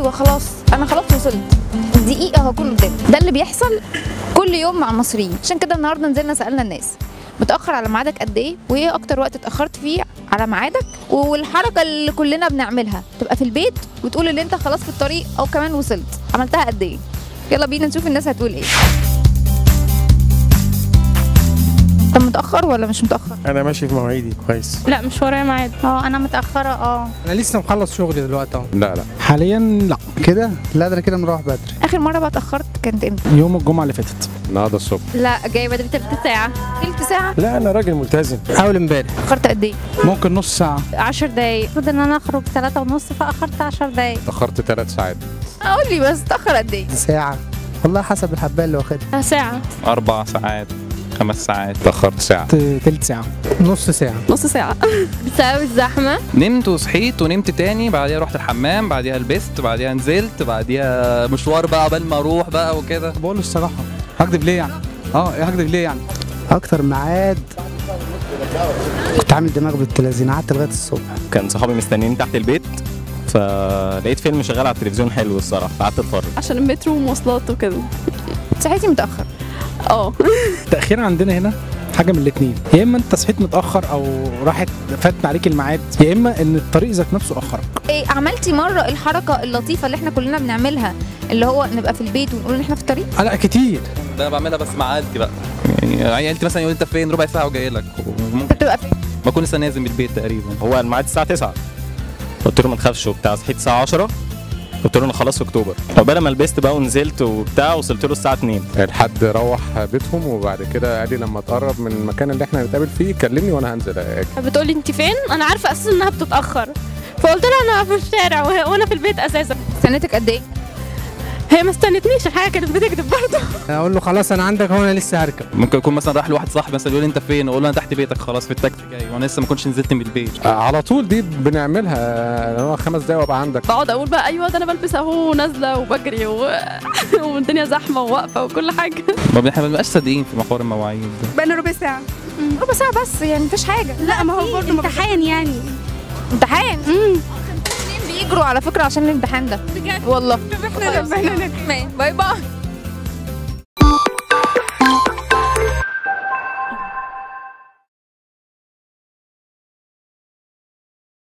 وخلاص انا خلاص وصلت دقيقه هكون قدام ده اللي بيحصل كل يوم مع المصريين عشان كده النهارده نزلنا سالنا الناس متاخر على ميعادك قد ايه وايه اكتر وقت اتاخرت فيه على ميعادك والحركه اللي كلنا بنعملها تبقى في البيت وتقول ان انت خلاص في الطريق او كمان وصلت عملتها قد ايه يلا بينا نشوف الناس هتقول ايه انت متاخر ولا مش متاخر انا ماشي في مواعيدي كويس لا مش ورايا ميعاد اه انا متاخره اه انا لسه مخلص شغلي دلوقتي اهو لا لا حاليا لا كده لا ده انا كده مروح بدري اخر مره بقى اتاخرت كانت امتى يوم الجمعه اللي فاتت النهارده الصبح لا جاي بدري تلت ساعة تلت ساعه لا انا راجل ملتزم اول امبارح اتاخرت قد ايه ممكن نص ساعه عشر دقايق المفروض ان انا اخرج ثلاثة ونص فاخرت 10 دقايق اتاخرت ثلاث ساعات قول لي بس اتاخر قد ايه ساعة والله حسب الحباية اللي واخدها ساعة أربع ساعات خمس ساعات اتاخرت ساعه ت- تلت ساعه نص ساعه نص ساعة بسبب الزحمة نمت وصحيت ونمت تاني بعديها رحت الحمام بعديها لبست بعديها نزلت بعديها مشوار بقى قبل ما اروح بقى وكده بقول له الصراحه هكدب ليه يعني اه إيه هكدب ليه يعني اكتر ميعاد كنت عامل دماغ بالتلازينة قعدت لغاية الصبح كان صحابي مستنيين تحت البيت فلقيت فيلم شغال على التلفزيون حلو الصراحه قعدت اتفرج عشان المترو ومواصلات وكده صحيتي متاخر اه التاخير عندنا هنا حاجه من الاثنين يا اما انت صحيت متاخر او راحت فات عليك الميعاد يا اما ان الطريق ذات نفسه اخرك إيه عملتي مره الحركه اللطيفه اللي احنا كلنا بنعملها اللي هو نبقى في البيت ونقول ان احنا في الطريق آه، لا كتير ده انا بعملها بس مع عيلتي بقى يعني عيلتي مثلا يقول انت فين ربع ساعه وجاي لك وممكن بتبقى فين بكون لسه نازل من البيت تقريبا هو الميعاد الساعه 9 قلت له ما تخافش وبتاع صحيت الساعه 10 قلت له انا خلاص في اكتوبر عقبال ما لبست بقى ونزلت وبتاع وصلت له الساعه 2 الحد روح بيتهم وبعد كده قال لي لما تقرب من المكان اللي احنا هنتقابل فيه كلمني وانا هنزل اجي بتقولي انت فين انا عارفة اساسا انها بتتأخر فقلت لها انا في الشارع وهي- وانا في البيت اساسا سنتك قد ايه هي ما استنتنيش الحاجة كانت بتكذب برضه اقول له خلاص انا عندك هو انا لسه هركب ممكن يكون مثلا رايح لواحد صاحبي مثلا يقول لي انت فين اقول له انا تحت بيتك خلاص في التاكسي جاي وانا لسه ما كنتش نزلت من البيت على طول دي بنعملها اللي هو خمس دقايق وابقى عندك بقعد اقول بقى ايوه ده انا بلبس اهو ونازله وبجري و... والدنيا زحمه وواقفه وكل حاجه ما احنا ما بنبقاش صادقين في محور المواعيد ده بقى ربع ساعه ربع ساعه بس يعني مفيش حاجه لا ما هو برضه امتحان يعني امتحان بيجروا على فكره عشان الامتحان ده بجد والله احنا باي باي